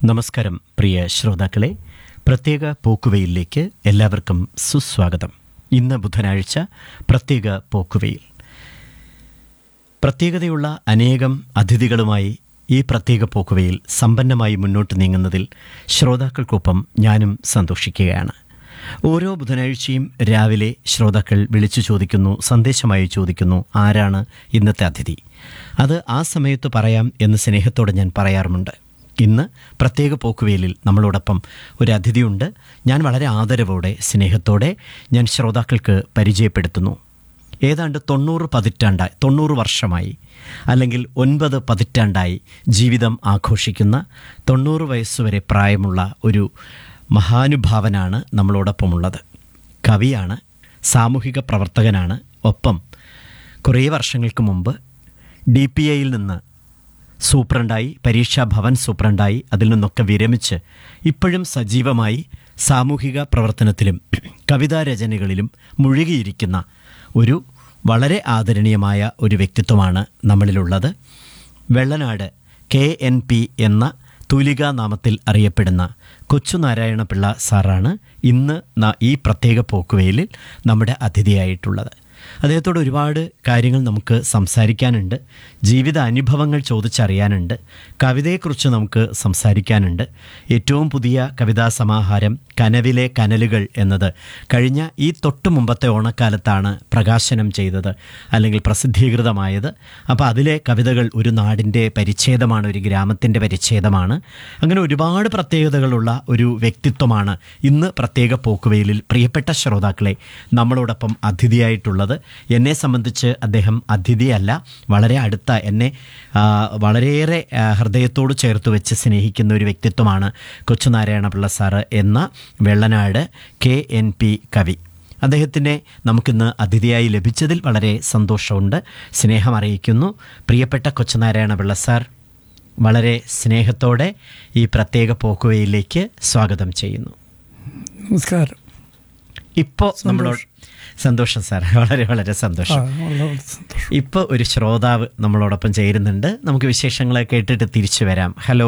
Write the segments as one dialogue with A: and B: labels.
A: നമസ്കാരം പ്രിയ ശ്രോതാക്കളെ പ്രത്യേക പോക്കുവെയിലേക്ക് എല്ലാവർക്കും സുസ്വാഗതം ഇന്ന് ബുധനാഴ്ച പ്രത്യേക പോക്കുവെയിൽ പ്രത്യേകതയുള്ള അനേകം അതിഥികളുമായി ഈ പ്രത്യേക പോക്കുവയിൽ സമ്പന്നമായി മുന്നോട്ട് നീങ്ങുന്നതിൽ ശ്രോതാക്കൾക്കൊപ്പം ഞാനും സന്തോഷിക്കുകയാണ് ഓരോ ബുധനാഴ്ചയും രാവിലെ ശ്രോതാക്കൾ വിളിച്ചു ചോദിക്കുന്നു സന്ദേശമായി ചോദിക്കുന്നു ആരാണ് ഇന്നത്തെ അതിഥി അത് ആ സമയത്ത് പറയാം എന്ന് സ്നേഹത്തോടെ ഞാൻ പറയാറുമുണ്ട് ഇന്ന് പ്രത്യേക പോക്കുവേലിൽ നമ്മളോടൊപ്പം ഒരു അതിഥിയുണ്ട് ഞാൻ വളരെ ആദരവോടെ സ്നേഹത്തോടെ ഞാൻ ശ്രോതാക്കൾക്ക് പരിചയപ്പെടുത്തുന്നു ഏതാണ്ട് തൊണ്ണൂറ് പതിറ്റാണ്ടായി തൊണ്ണൂറ് വർഷമായി അല്ലെങ്കിൽ ഒൻപത് പതിറ്റാണ്ടായി ജീവിതം ആഘോഷിക്കുന്ന തൊണ്ണൂറ് വയസ്സുവരെ പ്രായമുള്ള ഒരു മഹാനുഭാവനാണ് നമ്മളോടൊപ്പമുള്ളത് കവിയാണ് സാമൂഹിക പ്രവർത്തകനാണ് ഒപ്പം കുറേ വർഷങ്ങൾക്ക് മുമ്പ് ഡി പി ഐയിൽ നിന്ന് സൂപ്രണ്ടായി പരീക്ഷാ ഭവൻ സൂപ്രണ്ടായി അതിൽ നിന്നൊക്കെ വിരമിച്ച് ഇപ്പോഴും സജീവമായി സാമൂഹിക പ്രവർത്തനത്തിലും കവിതാരചനകളിലും മുഴുകിയിരിക്കുന്ന ഒരു വളരെ ആദരണീയമായ ഒരു വ്യക്തിത്വമാണ് നമ്മളിലുള്ളത് വെള്ളനാട് കെ എൻ പി എന്ന തൂലികാ നാമത്തിൽ അറിയപ്പെടുന്ന കൊച്ചു നാരായണപിള്ള സാറാണ് ഇന്ന് ന- ഈ പ്രത്യേക പോക്കുവെയിലിൽ നമ്മുടെ അതിഥിയായിട്ടുള്ളത് അദ്ദേഹത്തോട് ഒരുപാട് കാര്യങ്ങൾ നമുക്ക് സംസാരിക്കാനുണ്ട് ജീവിത അനുഭവങ്ങൾ ചോദിച്ചറിയാനുണ്ട് കവിതയെക്കുറിച്ച് നമുക്ക് സംസാരിക്കാനുണ്ട് ഏറ്റവും പുതിയ കവിതാ സമാഹാരം കനവിലെ കനലുകൾ എന്നത് കഴിഞ്ഞ ഈ തൊട്ടു മുമ്പത്തെ ഓണക്കാലത്താണ് പ്രകാശനം ചെയ്തത് അല്ലെങ്കിൽ പ്രസിദ്ധീകൃതമായത് അപ്പോൾ അതിലെ കവിതകൾ ഒരു നാടിൻ്റെ പരിച്ഛേദമാണ് ഒരു ഗ്രാമത്തിൻ്റെ പരിച്ഛേദമാണ് അങ്ങനെ ഒരുപാട് പ്രത്യേകതകളുള്ള ഒരു വ്യക്തിത്വമാണ് ഇന്ന് പ്രത്യേക പോക്കുവെയിലിൽ പ്രിയപ്പെട്ട ശ്രോതാക്കളെ നമ്മളോടൊപ്പം അതിഥിയായിട്ടുള്ളത് എന്നെ സംബന്ധിച്ച് അദ്ദേഹം അതിഥിയല്ല വളരെ അടുത്ത എന്നെ ആ, വളരെയേറെ ആ, ഹൃദയത്തോട് ചേർത്ത് വെച്ച് സ്നേഹിക്കുന്ന ഒരു വ്യക്തിത്വമാണ് കൊച്ചുനാരായണപിള്ള സാറ് എന്ന വെള്ളനാട് കെ എൻ പി കവി അദ്ദേഹത്തിനെ നമുക്കിന്ന് അതിഥിയായി ലഭിച്ചതിൽ വളരെ സന്തോഷമുണ്ട് സ്നേഹം അറിയിക്കുന്നു പ്രിയപ്പെട്ട കൊച്ചുനാരായണപിള്ള സാർ വളരെ സ്നേഹത്തോടെ ഈ പ്രത്യേക പോക്കുവയിലേക്ക് സ്വാഗതം ചെയ്യുന്നു
B: നമസ്കാരം
A: ഇപ്പോൾ നമ്മളോട് സന്തോഷം സാർ വളരെ വളരെ
B: ആ
A: സന്തോഷം
B: വളരെ സന്തോഷം
A: ഇപ്പോൾ ഒരു ശ്രോതാവ് നമ്മളോടൊപ്പം ചേരുന്നുണ്ട് നമുക്ക് വിശേഷങ്ങളെ കേട്ടിട്ട് തിരിച്ചു വരാം ഹലോ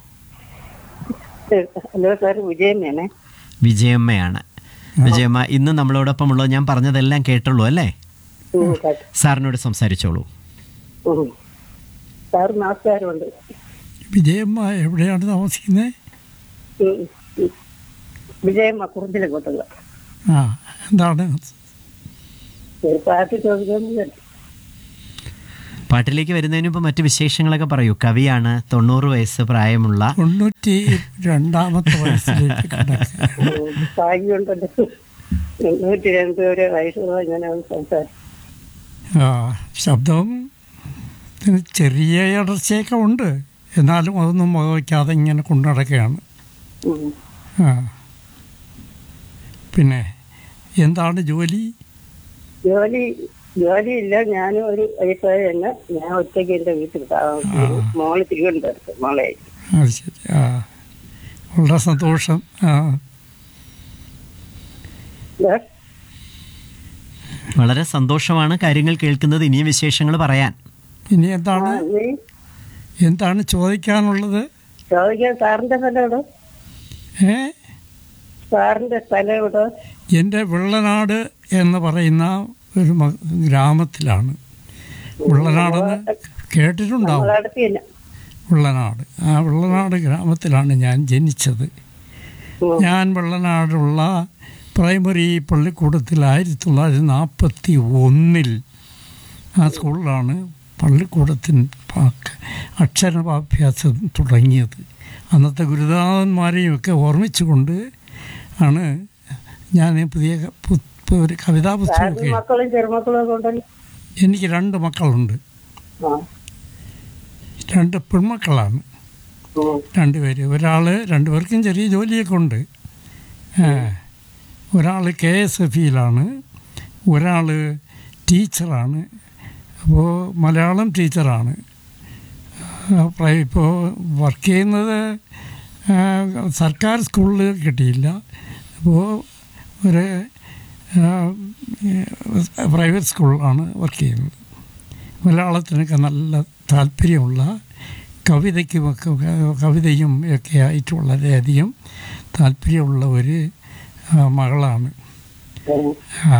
C: ഹലോ സാർ വിജയമ്മയാണേ
A: വിജയമ്മയാണ് വിജയമ്മ ഇന്ന് നമ്മളോടൊപ്പം ഉള്ളത് ഞാൻ പറഞ്ഞതെല്ലാം കേട്ടുള്ളൂ അല്ലേ
C: ഉം, കേട്ടോ.
A: സാറിനോട് സംസാരിച്ചോളൂ
C: ഉം. സാർ നമസ്കാരമുണ്ട്
B: വിജയമ്മ എവിടെയാണ് താമസിക്കുന്നത്
C: ഉം, ഉം. വിജയമ്മ കുറുമ്പിലെ കൂട്ടുക
B: ആ എന്താണ്
C: ഒരു പാട്ട് ചോദിക്കാൻ
A: പാട്ടിലേക്ക് വരുന്നതിന് മുമ്പ് മറ്റു വിശേഷങ്ങളൊക്കെ പറയൂ കവിയാണ് തൊണ്ണൂറ് വയസ്സ് പ്രായമുള്ള
B: തൊണ്ണൂറ്റി രണ്ടാമത്തെ വയസ്സിലേക്ക് കിടക്കുക
C: ഭാഗ്യമുണ്ടല്ലോ നൂറ്റി രണ്ട് വരെ വയസ്സുള്ള ഞാൻ സംസാരിച്ചു
B: ആ ശബ്ദം ഇതിന് ചെറിയ ഇടർച്ചയൊക്കെ ഉണ്ട് എന്നാലും അതൊന്നും വകവയ്ക്കാതെ ഇങ്ങനെ കൊണ്ടു നടക്കുകയാണ്
C: ഉം.
B: ആ പിന്നെ എന്താണ് ജോലി
C: ജോലി ജോലിയില്ല ഞാനും ഒരു വയസ്സായ തന്നെ ഞാൻ ഒറ്റയ്ക്ക് എൻ്റെ വീട്ടിൽ താമസിക്കുന്നു മോള് തിരുവനന്തപുരത്ത് മോളെ
B: അത് ശരി ആ വളരെ സന്തോഷം ആ
C: ഇതാ,
A: വളരെ സന്തോഷമാണ് കാര്യങ്ങൾ കേൾക്കുന്നത് ഇനിയും വിശേഷങ്ങൾ പറയാൻ
B: ഇനി
C: ആ,
B: എന്താണ്
C: നീ
B: എന്താണ് ചോദിക്കാനുള്ളത്
C: ചോദിക്കാൻ സാറിന്റെ സ്ഥലം എവിടെ
B: ഏ
C: സാറിന്റെ സ്ഥലം എവിടെ
B: എൻ്റെ വെള്ളനാട് എന്ന് പറയുന്ന ഒരു മ- ഗ്രാമത്തിലാണ് വെള്ളനാടെന്ന് കേട്ടിട്ടുണ്ടാവും
C: നമ്മളെ അടുത്ത് തന്നെ
B: വെള്ളനാട് ആ വെള്ളനാട് ഗ്രാമത്തിലാണ് ഞാൻ ജനിച്ചത്
C: ഉം.
B: ഞാൻ വെള്ളനാടുള്ള പ്രൈമറി പള്ളിക്കൂടത്തിൽ ആയിരത്തി തൊള്ളായിരത്തി നാൽപ്പത്തി ഒന്നിൽ ആ സ്കൂളിലാണ് പള്ളിക്കൂടത്തിന് പാ- അക്ഷരാഭ്യാസം തുടങ്ങിയത് അന്നത്തെ ഗുരുനാഥന്മാരെയും ഒക്കെ ഓർമ്മിച്ചുകൊണ്ട് ആണ് ഞാൻ ഈ പുതിയ ക- പു- പു- ഒരു കവിതാ
C: സാറിന്
B: പുസ്തകമൊക്കെ
C: മക്കളും ചെറുമക്കളും ഒക്കെ ഉണ്ടല്ലോ
B: എനിക്ക് രണ്ട് മക്കളുണ്ട്
C: ആ
B: രണ്ട് പെൺമക്കളാണ്
C: ഉം.
B: രണ്ടുപേര് ഒരാൾ രണ്ടുപേർക്കും ചെറിയ ജോലിയൊക്കെ ഉണ്ട് ഒരാൾ കെ എസ് എഫ് ഇയിലാണ് ഒരാൾ ടീച്ചറാണ് അപ്പോൾ മലയാളം ടീച്ചറാണ് ഇപ്പോൾ വർക്ക് ചെയ്യുന്നത് ആ, സർക്കാർ സ്കൂളിൽ കിട്ടിയില്ല അപ്പോൾ ഒരു പ്രൈവറ്റ് സ്കൂളിലാണ് വർക്ക് ചെയ്യുന്നത് മലയാളത്തിനൊക്കെ നല്ല താല്പര്യമുള്ള കവിതയ്ക്കും ഒക്കെ കവിതയും ഒക്കെ ആയിട്ട് വളരെയധികം താല്പര്യമുള്ള ഒരു ആ, മകളാണ്
C: ഉം.
B: ആ.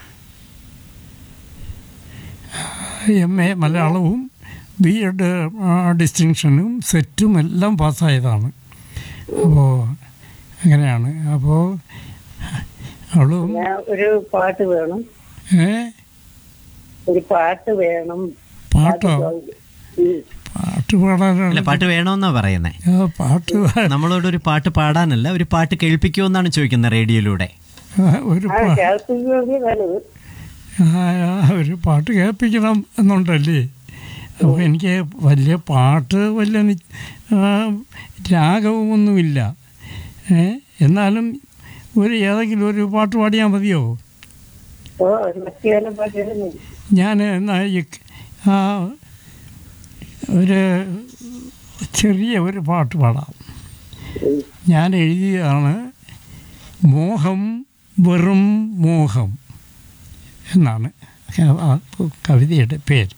B: എം എ മലയാളവും ബി എഡ് ഡിസ്റ്റിങ്ഷനും സെറ്റും എല്ലാം പാസ്സായതാണ് അപ്പോൾ അങ്ങനെയാണ് അപ്പോൾ അവളും
C: ഞാൻ ഒരു പാട്ട് വേണം
B: ഏ
C: ഒരു പാട്ട് വേണം
B: പാട്ടോ
C: ഉം.
B: പാട്ട്
A: അല്ല
B: പാടാനാണ്
A: പാട്ട് വേണമെന്നാ പറയുന്നേ
B: ആ, പാട്ട് പാ-
A: നമ്മളോട് ഒരു പാട്ട് പാടാനല്ല ഒരു പാട്ട് കേൾപ്പിക്കുമെന്നാണ് ചോദിക്കുന്നത് റേഡിയോയിലൂടെ
B: ആ, ഒരു
C: ആ
B: പാ-
C: കേൾപ്പിക്കുകയെങ്കിൽ നല്ലത്
B: ആ, ആ, ഒരു പാട്ട് കേൾപ്പിക്കണം എന്നുണ്ടല്ലേ അപ്പോൾ എനിക്ക് വലിയ പാട്ട് വലിയ നി- ആ, രാഗവുമൊന്നുമില്ല ഏ എന്നാലും ഒരു ഏതെങ്കിലും ഒരു പാട്ട് പാടിയാൽ മതിയോ
C: ഓ ഒരു ഭക്തിഗാനം പാട്ട്
B: ഞാൻ എന്നാ ഈ ആ ഒരു ചെറിയ ഒരു പാട്ട് പാടാം ഞാൻ എഴുതിയതാണ് മോഹം വെറും മോഹം എന്നാണ് ആ കവിതയുടെ പേര്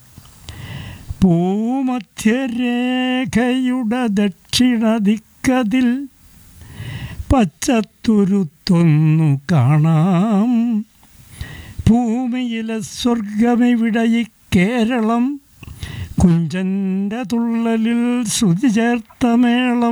B: ഭൂമധ്യരേഖയുടെ ദക്ഷിണ ദിക്കതിൽ പച്ചത്തുരുത്തൊന്നു കാണാം ഭൂമിയിലെ സ്വർഗമിവിടെ ഈ കേരളം കുഞ്ചൻ്റെ തുള്ളലിൽ ശ്രുതി ചേർത്ത മേളം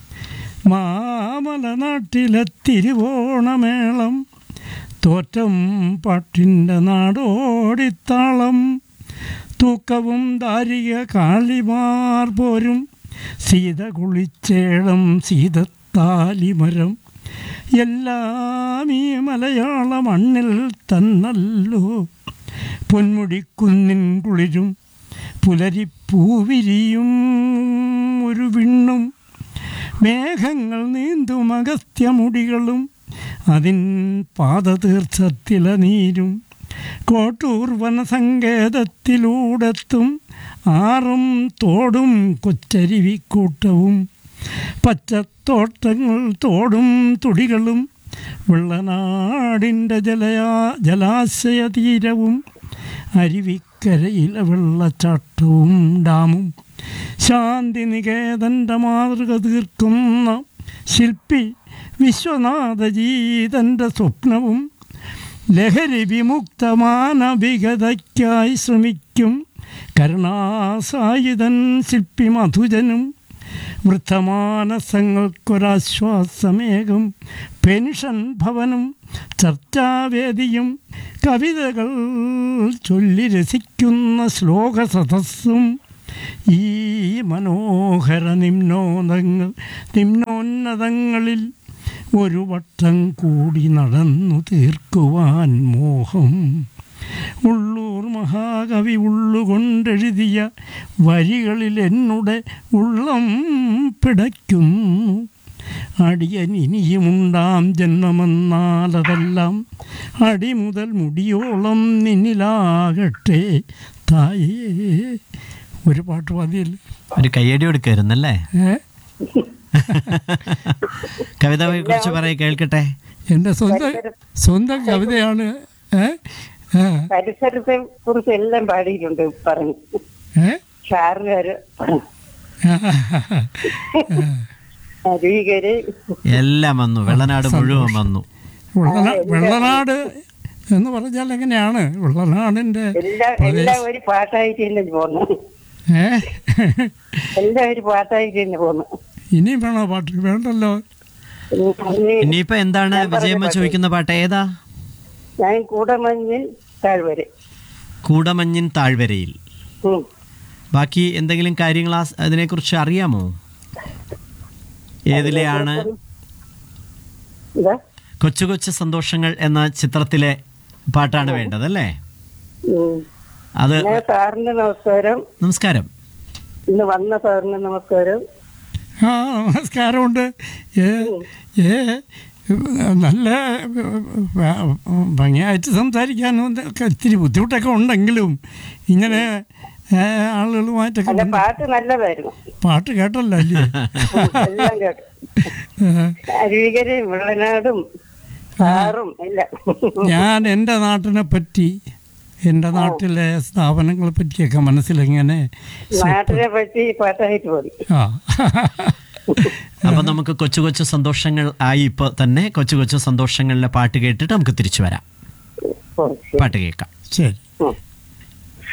B: മാമലനാട്ടിലെ തിരുവോണമേളം തോറ്റം പാട്ടിൻ്റെ നാടോടിത്താളം തൂക്കവും ദാരിക കാളിമാർ പോരും സീത കുളിച്ചേളം സീതത്താലിമരം എല്ലാം ഈ മലയാള മണ്ണിൽ തന്നല്ലോ പൊന്മുടിക്കുന്നിൻ കുളിരും പുലരിപ്പൂവിരിയും ഒരു വിണ്ണും മേഘങ്ങൾ നീന്തും അഗസ്ത്യമുടികളും അതിൻ പാദതീർത്ഥത്തിലെ നീരും കോട്ടൂർ വനസങ്കേതത്തിലൂടെത്തും ആറും തോടും കൊച്ചരുവിക്കൂട്ടവും പച്ചത്തോട്ടങ്ങൾ തോടും തുടികളും വെള്ളനാടിൻ്റെ ജലയാ ജലാശയ തീരവും അരുവിക്കരയിലെ വെള്ളച്ചാട്ടവും ഡാമും ശാന്തിനികേതൻ്റെ മാതൃക തീർക്കുന്ന ശില്പി വിശ്വനാഥജീതൻ്റെ സ്വപ്നവും ലഹരി വിമുക്ത മാനവികതയ്ക്കായി ശ്രമിക്കും കരുണാസായുധൻ ശില്പി മധുജനും വൃദ്ധമാനസങ്ങൾക്കൊരാശ്വാസമേകം പെൻഷൻ ഭവനും ചർച്ചാവേദിയും കവിതകൾ ചൊല്ലി രസിക്കുന്ന ശ്ലോക സദസ്സും ഈ മനോഹര നിമ്നോദങ്ങൾ നിമ്നോന്നതങ്ങളിൽ ഒരു വട്ടം കൂടി നടന്നു തീർക്കുവാൻ മോഹം ഉള്ളൂർ മഹാകവി ഉള്ളുകൊണ്ടെഴുതിയ വരികളിൽ എന്നുടെ ഉള്ളം പിടയ്ക്കുന്നു അടിയൻ ഇനിയുമുണ്ടാം ജന്മമെന്നാലതെല്ലാം അടി മുതൽ മുടിയോളം നിന്നിലാകട്ടെ തായേ ഒരു പാട്ട് മതിയല്ലേ
A: ഒരു കയ്യടി കൊടുക്കായിരുന്നല്ലേ
B: ഏ
A: കവിതയെ കുറിച്ച് പറയ കേൾക്കട്ടെ
B: എൻ്റെ സ്വന്തം സ്വന്തം കവിതയാണ് ഏ ഏ
C: പരിസരത്തെ കുറിച്ച് എല്ലാം പാടിയിട്ടുണ്ട് പറഞ്ഞു
B: ഏ
C: ഷാറുകാര് പറഞ്ഞു അരുവികര്
A: എല്ലാം വന്നു വെള്ളനാട് മുഴുവൻ വന്നു
B: വെള്ളനാ വെള്ളനാട് എന്ന് പറഞ്ഞാൽ എങ്ങനെയാണ് വെള്ളനാടിൻ്റെ
C: എല്ലാം എല്ലാം ഒരു പാട്ടായിട്ട് തന്നെ പോന്നു
B: ഏ
C: എല്ലാം ഒരു പാട്ടായിട്ട് തന്നെ പോന്നു
B: ഇനിയും വേണോ പാട്ട് വേണ്ടല്ലോ
C: പറഞ്ഞ്
A: ഇനിയിപ്പോ എന്താണ് വിജയമ്മ ചോദിക്കുന്ന പാട്ട് ഏതാ
C: ഞാൻ കൂടമഞ്ഞിൽ താഴ്വരെ
A: കൂടമഞ്ഞിൻ താഴ്വരയിൽ
C: ഉം.
A: ബാക്കി എന്തെങ്കിലും കാര്യങ്ങൾ ആ സ് അതിനെക്കുറിച്ച് അറിയാമോ ഏതിലെയാണ്
C: ഇതാ
A: കൊച്ചു കൊച്ചു സന്തോഷങ്ങൾ എന്ന ചിത്രത്തിലെ പാട്ടാണ് വേണ്ടതല്ലേ
C: ഉം.
A: അത്
C: ഞാൻ സാറിന് നമസ്കാരം
A: നമസ്കാരം
C: ഇന്ന് വന്ന സാറിന് നമസ്കാരം
B: ആ നമസ്കാരമുണ്ട് ഏ ഏ നല്ല ഭംഗിയായിട്ട് സംസാരിക്കാനും ഒക്കെ ഇത്തിരി ബുദ്ധിമുട്ടൊക്കെ ഉണ്ടെങ്കിലും ഇങ്ങനെ ഏ, ആളുകളുമായിട്ടൊക്കെ
C: അല്ല
B: ബന്ധ-
C: പാട്ട് നല്ലതായിരുന്നു
B: പാട്ട് കേട്ടല്ലോ അല്ലേ
C: എല്ലാം കേട്ടു
B: ഏ,
C: അരുവികരയും വെള്ളനാടും സാറും എല്ലാം
B: ഞാൻ എൻ്റെ നാട്ടിനെ പറ്റി എൻ്റെ നാട്ടിലെ സ്ഥാപനങ്ങളെ പറ്റിയൊക്കെ മനസ്സിലെങ്ങനെ
C: നാട്ടിനെ പറ്റി പാട്ടായിട്ട് പോയി
B: ആ
A: അപ്പൊ നമുക്ക് കൊച്ചു കൊച്ചു സന്തോഷങ്ങൾ ആയി ഇപ്പൊ തന്നെ കൊച്ചു കൊച്ചു സന്തോഷങ്ങളിലെ പാട്ട് കേട്ടിട്ട് നമുക്ക് തിരിച്ചു വരാം
C: ഓ, ശരി.
A: പാട്ട് കേൾക്കാം
B: ശരി
C: ഉം.